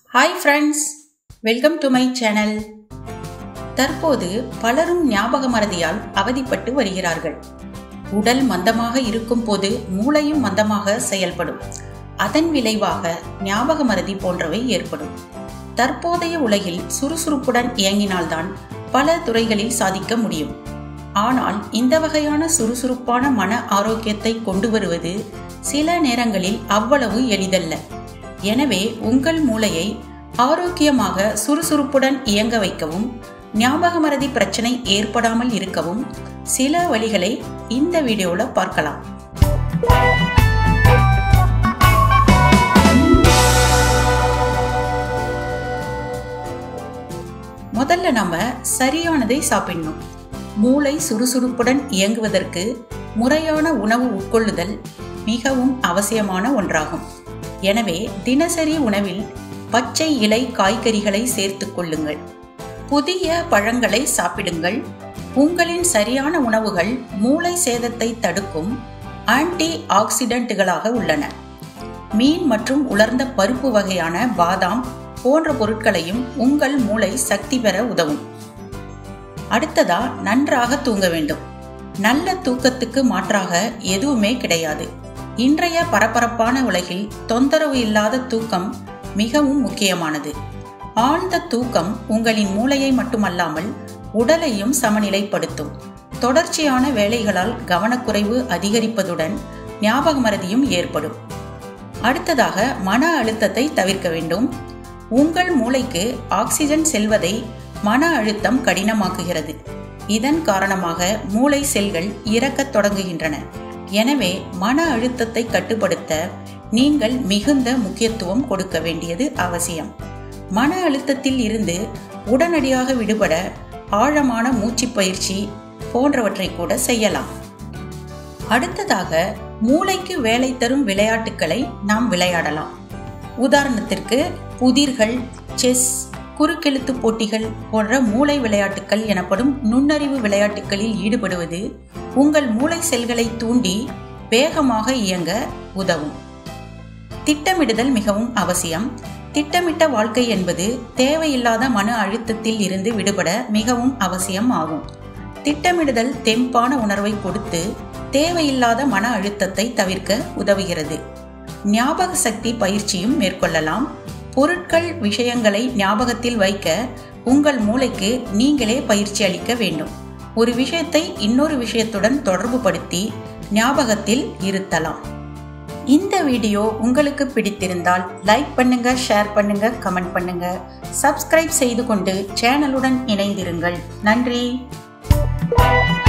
hi friends welcome to my channel தற்போது பலரும் ஞாபக மறதியால் அவதிப்பட்டு வருகிறார்கள் உடல் மந்தமாக இருக்கும் போது மூளையும் மந்தமாக செயல்படும் அதன் விளைவாக ஞாபக மறதி போன்றவை ஏற்படும் தற்போதைய உலகில் சுறுசுறுப்புடன் இயங்கினால்தான் பல துறைகளில் சாதிக்க முடியும் ஆனால் இந்த வகையான சுறுசுறுப்பான மன ஆரோக்கியத்தை கொண்டு வருவது சில நேரங்களில் அவ்வளவு எளிதல்ல எனவே உங்கள் மூளையை ஆரோக்கியமாக சுறுசுறுப்புடன் இயங்க வைக்கவும் ஞாபக மறதி பிரச்சனை ஏற்படாமல் இருக்கவும் சில வழிகளை இந்த வீடியோல பார்க்கலாம் முதல்ல நம்ம சரியானதை சாப்பிடணும் மூளை சுறுசுறுப்புடன் இயங்குவதற்கு முறையான உணவு உட்கொள்ளுதல் மிகவும் அவசியமான ஒன்றாகும் எனவே தினசரி உணவில் பச்சை இலை காய்கறிகளை சேர்த்துக் கொள்ளுங்கள் புதிய பழங்களை சாப்பிடுங்கள் உங்களின் சரியான உணவுகள் மூளை சேதத்தை தடுக்கும் ஆன்டி ஆக்சிடென்ட்டுகளாக உள்ளன மீன் மற்றும் உலர்ந்த பருப்பு வகையான பாதாம் போன்ற பொருட்களையும் உங்கள் மூளை சக்தி பெற உதவும் அடுத்ததா நன்றாக தூங்க வேண்டும் நல்ல தூக்கத்துக்கு மாற்றாக எதுவுமே கிடையாது இன்றைய பரபரப்பான உலகில் தொந்தரவு இல்லாத தூக்கம் மிகவும் முக்கியமானது ஆழ்ந்த தூக்கம் உங்களின் மூளையை மட்டுமல்லாமல் உடலையும் சமநிலைப்படுத்தும் தொடர்ச்சியான வேலைகளால் கவனக்குறைவு அதிகரிப்பதுடன் ஞாபக மறதியும் ஏற்படும் அடுத்ததாக மன அழுத்தத்தை தவிர்க்க வேண்டும் உங்கள் மூளைக்கு ஆக்சிஜன் செல்வதை மன அழுத்தம் கடினமாக்குகிறது இதன் காரணமாக மூளை செல்கள் இறக்கத் தொடங்குகின்றன எனவே மன அழுத்தத்தை கட்டுப்படுத்த நீங்கள் மிகுந்த முக்கியத்துவம் கொடுக்க வேண்டியது அவசியம் மன அழுத்தத்தில் இருந்து உடனடியாக விடுபட ஆழமான மூச்சு பயிற்சி போன்றவற்றை கூட செய்யலாம் அடுத்ததாக மூளைக்கு வேலை தரும் விளையாட்டுகளை நாம் விளையாடலாம் உதாரணத்திற்கு புதிர்கள் செஸ் குறுக்கெழுத்து போட்டிகள் போன்ற மூளை விளையாட்டுகள் எனப்படும் நுண்ணறிவு விளையாட்டுகளில் ஈடுபடுவது உங்கள் மூளை செல்களை தூண்டி வேகமாக இயங்க உதவும் திட்டமிடுதல் மிகவும் அவசியம் திட்டமிட்ட வாழ்க்கை என்பது தேவையில்லாத மன அழுத்தத்தில் இருந்து விடுபட மிகவும் அவசியம் ஆகும் திட்டமிடுதல் தெம்பான உணர்வை கொடுத்து தேவையில்லாத மன அழுத்தத்தை தவிர்க்க உதவுகிறது ஞாபக சக்தி பயிற்சியும் மேற்கொள்ளலாம் பொருட்கள் விஷயங்களை ஞாபகத்தில் வைக்க உங்கள் மூளைக்கு நீங்களே பயிற்சி அளிக்க வேண்டும் ஒரு விஷயத்தை இன்னொரு விஷயத்துடன் தொடர்பு படுத்தி ஞாபகத்தில் இருத்தலாம் இந்த வீடியோ உங்களுக்கு பிடித்திருந்தால் லைக் பண்ணுங்க ஷேர் பண்ணுங்க கமெண்ட் பண்ணுங்க சப்ஸ்கிரைப் செய்து கொண்டு சேனலுடன் இணைந்திருங்கள் நன்றி